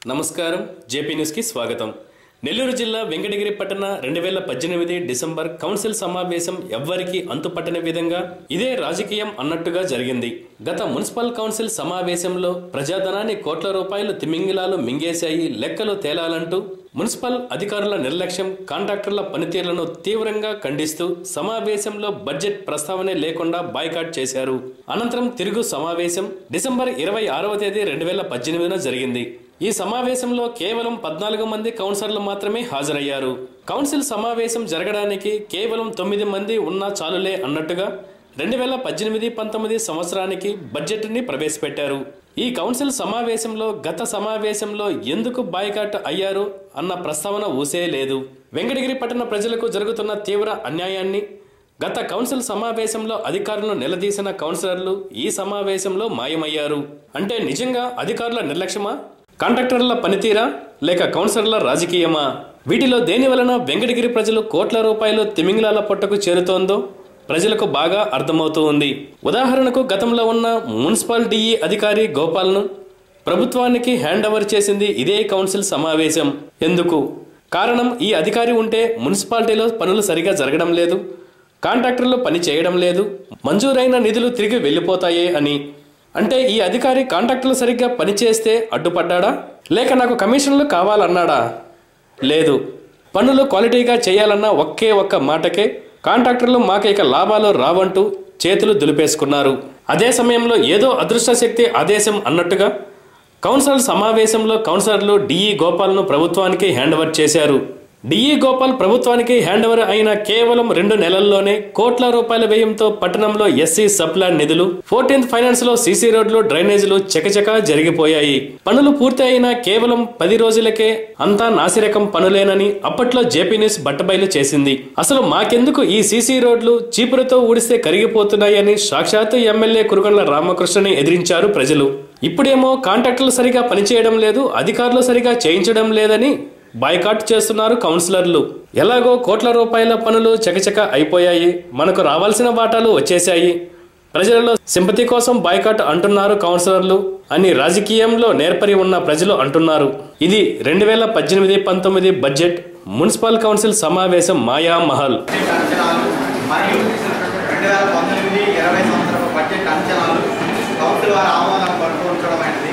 నమస్కారం జేపీ న్యూస్కి స్వాగతం నెల్లూరు జిల్లా వెంకటగిరి పట్టణ రెండు వేల పద్దెనిమిది డిసెంబర్ కౌన్సిల్ సమావేశం ఎవ్వరికీ అంతుపట్టని విధంగా ఇదే రాజకీయం అన్నట్టుగా జరిగింది గత మున్సిపల్ కౌన్సిల్ సమావేశంలో ప్రజాధనాన్ని కోట్ల రూపాయలు తిమింగిలాలు మింగేశాయి లెక్కలు తేలాలంటూ మున్సిపల్ అధికారుల నిర్లక్ష్యం కాంట్రాక్టర్ల పనితీరులను తీవ్రంగా ఖండిస్తూ సమావేశంలో బడ్జెట్ ప్రస్తావనే లేకుండా బాయ్కాట్ చేశారు అనంతరం తిరుగు సమావేశం డిసెంబర్ ఇరవై ఆరవ తేదీ రెండు వేల పద్దెనిమిదిన జరిగింది ఈ సమావేశంలో కేవలం పద్నాలుగు మంది కౌన్సిలర్లు మాత్రమే హాజరయ్యారు కౌన్సిల్ సమావేశం జరగడానికి కేవలం తొమ్మిది మంది ఉన్నా చాలులే అన్నట్టుగా రెండు వేల పద్దెనిమిది పంతొమ్మిది సంవత్సరానికి బడ్జెట్ని ప్రవేశపెట్టారు ఈ కౌన్సిల్ సమావేశంలో గత సమావేశంలో ఎందుకు బాయ్కాట్ అయ్యారు అన్న ప్రస్తావన ఊసే లేదు వెంకటగిరి పట్టణ ప్రజలకు జరుగుతున్న తీవ్ర అన్యాయాన్ని గత కౌన్సిల్ సమావేశంలో అధికారులను నిలదీసిన కౌన్సిలర్లు ఈ సమావేశంలో మాయమయ్యారు అంటే నిజంగా అధికారుల నిర్లక్ష్యమా కాంట్రాక్టర్ల పనితీరా లేక కౌన్సిలర్ల రాజకీయమా వీటిలో దేని వలన వెంకటగిరి ప్రజలు కోట్ల రూపాయలు తిమింగిలాల పొట్టకు చేరుతోందో ప్రజలకు బాగా అర్థమవుతూ ఉంది ఉదాహరణకు గతంలో ఉన్న మున్సిపల్ డిఈ అధికారి గోపాల్ను ప్రభుత్వానికి హ్యాండ్ ఓవర్ చేసింది ఇదే కౌన్సిల్ సమావేశం ఎందుకు కారణం ఈ అధికారి ఉంటే మున్సిపాలిటీలో పనులు సరిగా జరగడం లేదు కాంట్రాక్టర్లు పని చేయడం లేదు మంజూరైన నిధులు తిరిగి వెళ్ళిపోతాయే అని అంటే ఈ అధికారి కాంట్రాక్టర్లు సరిగ్గా పనిచేస్తే అడ్డుపడ్డాడా లేక నాకు కమిషన్లు కావాలన్నాడా లేదు పనులు క్వాలిటీగా చేయాలన్న ఒకే ఒక్క మాటకే కాంట్రాక్టర్లు మాకు ఇక లాభాలు రావంటూ చేతులు దులిపేసుకున్నారు అదే సమయంలో ఏదో అదృష్ట శక్తి ఆదేశం అన్నట్టుగా కౌన్సిల్ సమావేశంలో కౌన్సిలర్లు డిఈ గోపాల్ను ప్రభుత్వానికి హ్యాండ్ ఓవర్ చేశారు డిఈ గోపాల్ ప్రభుత్వానికి హ్యాండ్ ఓవర్ అయిన కేవలం రెండు నెలల్లోనే కోట్ల రూపాయల వ్యయంతో పట్టణంలో ఎస్సీ సప్లాన్ నిధులు ఫోర్టీన్త్ ఫైనాన్స్ లో సీసీ రోడ్లు డ్రైనేజీలు చకచకా జరిగిపోయాయి పనులు పూర్తి అయిన కేవలం పది రోజులకే అంతా నాసిరకం పనులేనని అప్పట్లో జేపీ న్యూస్ బట్టబయలు చేసింది అసలు మాకెందుకు ఈ సీసీ రోడ్లు చీపురుతో ఊడిస్తే కరిగిపోతున్నాయని సాక్షాత్తు ఎమ్మెల్యే కురుగండ్ల రామకృష్ణని ఎదిరించారు ప్రజలు ఇప్పుడేమో కాంట్రాక్టర్లు సరిగా పనిచేయడం లేదు అధికారులు సరిగా చేయించడం లేదని బాయ్కాట్ చేస్తున్నారు కౌన్సిలర్లు ఎలాగో కోట్ల రూపాయల పనులు చకచక అయిపోయాయి మనకు రావాల్సిన వాటాలు వచ్చేశాయి ప్రజలలో సింపతి కోసం బాయ్కాట్ అంటున్నారు కౌన్సిలర్లు అని రాజకీయంలో నేర్పరి ఉన్న ప్రజలు అంటున్నారు ఇది రెండు వేల పద్దెనిమిది పంతొమ్మిది బడ్జెట్ మున్సిపల్ కౌన్సిల్ సమావేశం మాయా మహల్ బడ్జెట్ అంచనాలు మరియు రెండు వేల పంతొమ్మిది ఇరవై సంవత్సరపు బడ్జెట్ అంచనాలు కౌన్సిల్ వారి ఆమోదం పట్టుకుంచడమైనది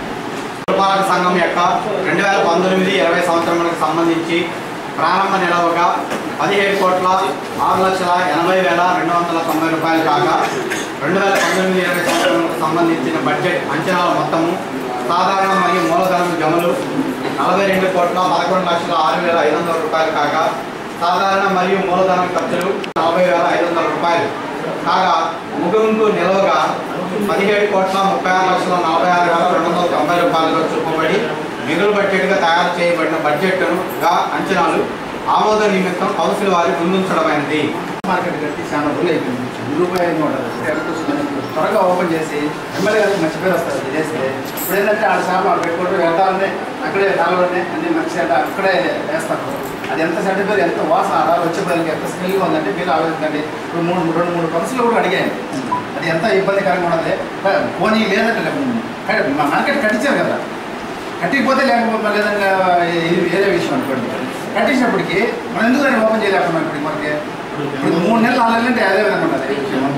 పురపాలక సంఘం యొక్క రెండు వేల పంతొమ్మిది ఇరవై సంవత్సరములకు సంబంధించి ప్రారంభ నిలవగా పదిహేడు కోట్ల ఆరు లక్షల ఎనభై వేల రెండు వందల తొంభై రూపాయలు కాగా రెండు వేల పంతొమ్మిది ఇరవై సంవత్సరాలకు సంబంధించిన బడ్జెట్ అంచనాల మొత్తము సాధారణ మరియు మూలధనం జమలు నలభై రెండు కోట్ల పదకొండు లక్షల ఆరు వేల ఐదు వందల రూపాయలు కాగా సాధారణ మరియు మూలధనం ఖర్చులు నలభై వేల ఐదు వందల రూపాయలు కాగా ముగింపు నిలవగా పదిహేడు కోట్ల ముప్పై ఆరు లక్షల నలభై ఆరు వేల రెండు వందల తొంభై రూపాయలుగా చూపబడి మిగులు బడ్జెట్గా తయారు చేయబడిన బడ్జెట్గా అంచనాలు ఆమోద నిమిత్తం కౌన్సిల్ వారి ముందుంచడమైనది మార్కెట్ కట్టి చాలా రోజులు అయిపోయింది రూపాయి అయింది కూడా ఎలక్ట్రిసిటీ త్వరగా ఓపెన్ చేసి ఎమ్మెల్యే గారికి మంచి పేరు వస్తుంది ఇది చేస్తే ఇప్పుడు ఏంటంటే ఆడ సార్లు వాళ్ళు పెట్టుకుంటారు వ్యర్థాలనే అక్కడే నాలుగునే అన్ని మంచి సెంట అక్కడే వేస్తారు అది ఎంత సెంట పేరు ఎంత వాసన అలా వచ్చే పనికి ఎంత స్మెల్గా ఉందంటే మీరు ఆలోచించండి ఇప్పుడు మూడు రెండు మూడు కౌన్సిల్ కూడా అడిగాను అది ఎంత ఇబ్బందికరంగా ఉన్నది పోనీ లేదంటే లేదు. మా మార్కెట్ కట్టించారు కదా కట్టిపోతే లేకపోతే లేదంటే ఇది వేరే విషయం అనుకోండి కట్టించినప్పటికి మనం ఎందుకు దాన్ని ఓపెన్ చేయలేకున్నాం ఇప్పుడు మనకి ఇప్పుడు మూడు నెలలు నాలుగు నెలలు అంటే అదే విధంగా ఉన్నది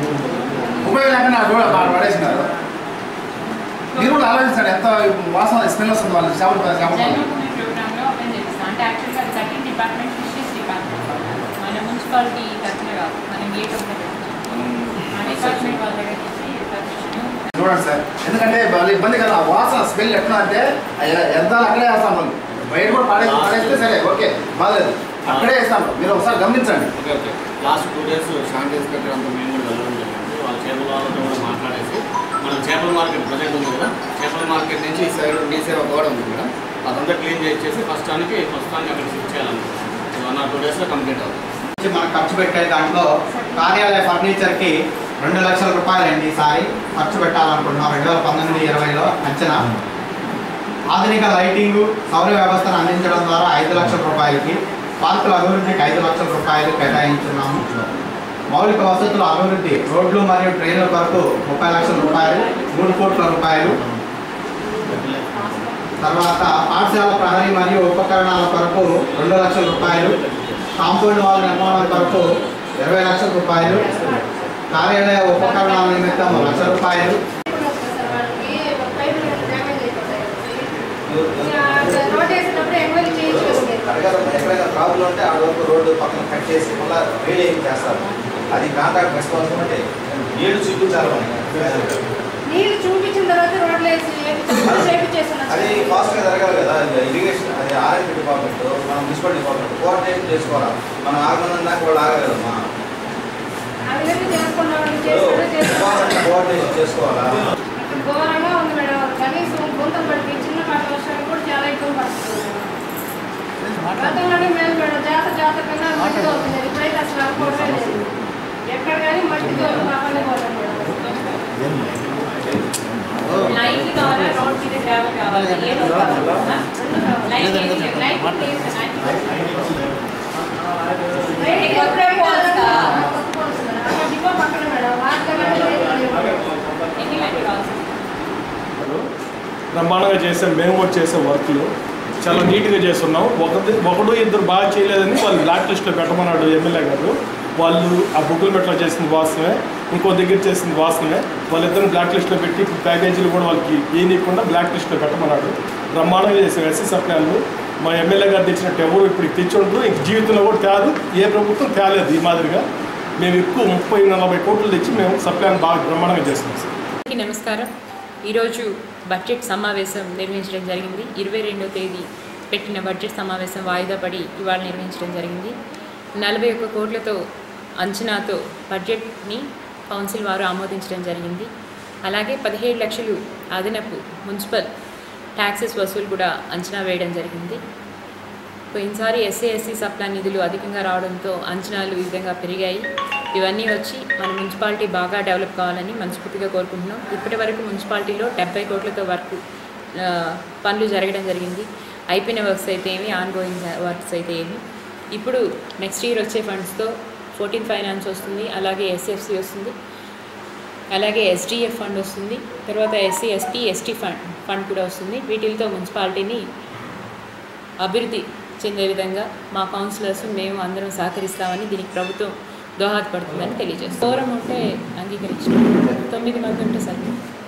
ఉపయోగం లేకుండా ఆ రోడ్ బాగా పడేసినారు మీరు కూడా ఆలోచించండి ఎంత వాసన స్మెల్ వస్తుంది వాళ్ళు చేపలు చేపలు జన్మభూమి ప్రోగ్రాంలో ఓపెన్ చేపిస్తాం అంటే యాక్చువల్గా అది కట్టిన డిపార్ట్మెంట్ ఫిషరీస్ డిపార్ట్మెంట్ మన మున్సిపాలిటీ తరఫున కాదు మనం గేట్ ఓపెన్ ఆ డిపార్ట్మెంట్ వాళ్ళ దగ్గర నుంచి పర్మిషన్ చూడండి సార్ ఎందుకంటే వాళ్ళు ఇబ్బంది కదా ఆ వాసన స్మెల్ ఎట్లా అంటే ఎంత అక్కడే వేస్తాం మనం బయట కూడా పడేసి పడేస్తే సరే ఓకే బాగాలేదు అక్కడే వేస్తాం మీరు ఒకసారి గమనించండి okay okay last two days శాంతి ఇన్స్పెక్టర్ అంతా మేము కూడా వెళ్ళడం జరిగింది వాళ్ళ చేపల వాళ్ళతో కూడా మాట్లాడేసి మనం చేపల మార్కెట్ ప్రజెంట్ ఉంది కదా చేపల మార్కెట్ నుంచి ఈ సైడ్ మీ సైడ్ ఒక గోడ ఉంది కదా అదంతా క్లీన్ చేసేసి ఫస్ట్ టానికి ఫస్ట్ టానికి అక్కడ షిఫ్ట్ చేయాలనుకుంటున్నాం వన్ ఆర్ టూ డేస్లో కంప్లీట్ అవుతుంది నుంచి మనం ఖర్చు పెట్టే దాంట్లో కార్యాలయ ఫర్నిచర్కి రెండు లక్షల రూపాయలు అండి ఈసారి ఖర్చు పెట్టాలనుకుంటున్నాం రెండు వేల పంతొమ్మిది ఇరవైలో అంచనా ఆధునిక లైటింగ్ సౌర వ్యవస్థను అందించడం ద్వారా ఐదు లక్షల రూపాయలకి పార్కుల అభివృద్ధికి ఐదు లక్షల రూపాయలు కేటాయించున్నాము మౌలిక వసతుల అభివృద్ధి రోడ్లు మరియు ట్రైన్ల కొరకు ముప్పై లక్షల రూపాయలు మూడు కోట్ల రూపాయలు తర్వాత పాఠశాల ప్రహరీ మరియు ఉపకరణాల కొరకు రెండు లక్షల రూపాయలు కాంపౌండ్ వాల్ నిర్మాణం కొరకు ఇరవై లక్షల రూపాయలు కార్యాలయ ఉపకరణాల నిమిత్తం లక్ష రూపాయలు రోడ్ వేసినప్పుడు ఎంక్వైరీ చేయించుకోండి ఎక్కడైనా ప్రాబ్లం ఉంటే ఆ వరకు రోడ్డు పక్కన కట్ చేసి మళ్ళీ రీడేయింగ్ చేస్తారు అది కాంట్రాక్ట్ రెస్పాన్సిబిలిటీ నీళ్లు చూపించాలి మనకి. నీళ్ళు చూపించిన తర్వాత రోడ్లు వేసి అది చేపించేస్తున్నారు ఫాస్ట్గా జరగాలి కదా ఇరిగేషన్ అది ఆర్ఎంపీ డిపార్ట్మెంట్ మన మున్సిపల్ డిపార్ట్మెంట్ కోఆర్డినేట్ చేసుకోవాలి మనం ఆగమని దాకా వాళ్ళు ఆగలేదమ్మా ఆ విధంగా చేసుకున్నాం చేస్తాడు చేస్తాడు కోఆర్డినేషన్ చేసుకోవాలా ఘోరంగా ఉంది మేడం కనీసం గుంతలు పడిపోయి చిన్న పాట వర్షాలు కూడా చాలా ఇబ్బంది పడుతుంది గతంలోనే మేలు మేడం జాతర జాతర కన్నా మట్టితో అవుతుంది ఇప్పుడైతే అసలు అనుకోవడమే లేదు ఎక్కడ కానీ మట్టితో కావాలి పోతాం మేడం లైన్ కావాలా రోడ్ మీద గ్రావెల్ కావాలా ఏదో కావాలా లైన్ లైన్ ప్లేస్ రైట్ కొత్త పోల్స్కా? అక్కడ డిపో పక్కన మేడం వాటిలో ఎన్ని లైన్ కావాలి బ్రహ్మాండంగా చేసాం మేము కూడా చేసే వర్క్లు చాలా నీట్గా చేస్తున్నాం ఒకటి ఒకడు ఇద్దరు బాగా చేయలేదని వాళ్ళు బ్లాక్ లిస్ట్లో పెట్టమన్నాడు ఎమ్మెల్యే గారు వాళ్ళు ఆ బుక్కులు మెట్లో చేసింది వాస్తవమే ఇంకో దగ్గర చేసింది వాస్తవమే వాళ్ళిద్దరిని బ్లాక్ లిస్ట్లో పెట్టి ఇప్పుడు ప్యాకేజీలు కూడా వాళ్ళకి ఏనియకుండా బ్లాక్ లిస్ట్లో పెట్టమన్నాడు బ్రహ్మాండంగా చేసాం ఎస్సీ సప్లాన్లు మా ఎమ్మెల్యే గారు తెచ్చినట్టు ఎవరు ఇప్పుడు తెచ్చి ఉండరు ఇంక జీవితంలో కూడా తేదు ఏ ప్రభుత్వం తేలేదు ఈ మాదిరిగా మేము ఎక్కువ ముప్పై నలభై కోట్లు తెచ్చి మేము సప్లాన్ బాగా బ్రహ్మాండంగా చేస్తున్నాం సార్ అందరికీ నమస్కారం ఈరోజు బడ్జెట్ సమావేశం నిర్వహించడం జరిగింది ఇరవై రెండో తేదీ పెట్టిన బడ్జెట్ సమావేశం వాయిదా పడి ఇవాళ నిర్వహించడం జరిగింది నలభై ఒక్క కోట్లతో అంచనాతో బడ్జెట్ని కౌన్సిల్ వారు ఆమోదించడం జరిగింది అలాగే పదిహేడు లక్షలు అదనపు మున్సిపల్ ట్యాక్సెస్ వసూలు కూడా అంచనా వేయడం జరిగింది పోయినసారి ఎస్సీ ఎస్సీ సప్లా నిధులు అధికంగా రావడంతో అంచనాలు ఈ విధంగా పెరిగాయి ఇవన్నీ వచ్చి మన మున్సిపాలిటీ బాగా డెవలప్ కావాలని మనస్ఫూర్తిగా కోరుకుంటున్నాం ఇప్పటి వరకు మున్సిపాలిటీలో డెబ్బై కోట్లతో వర్క్ ఆ, పనులు జరగడం జరిగింది అయిపోయిన వర్క్స్ అయితే ఏమి ఆన్ గోయింగ్ వర్క్స్ అయితే ఏమి ఇప్పుడు నెక్స్ట్ ఇయర్ వచ్చే ఫండ్స్తో ఫోర్టీన్ ఫైనాన్స్ వస్తుంది అలాగే ఎస్ఎఫ్సి వస్తుంది అలాగే ఎస్డిఎఫ్ ఫండ్ వస్తుంది తర్వాత SC ST ST fund fund కూడా వస్తుంది వీటితో మున్సిపాలిటీని అభివృద్ధి చెందే విధంగా మా కౌన్సిలర్స్ మేము అందరం సహకరిస్తామని దీనికి ప్రభుత్వం దోహదపడుతుందని తెలియజేస్తాం దూరం ఉంటే అంగీకరించిన తొమ్మిది మంది ఉంటే సరే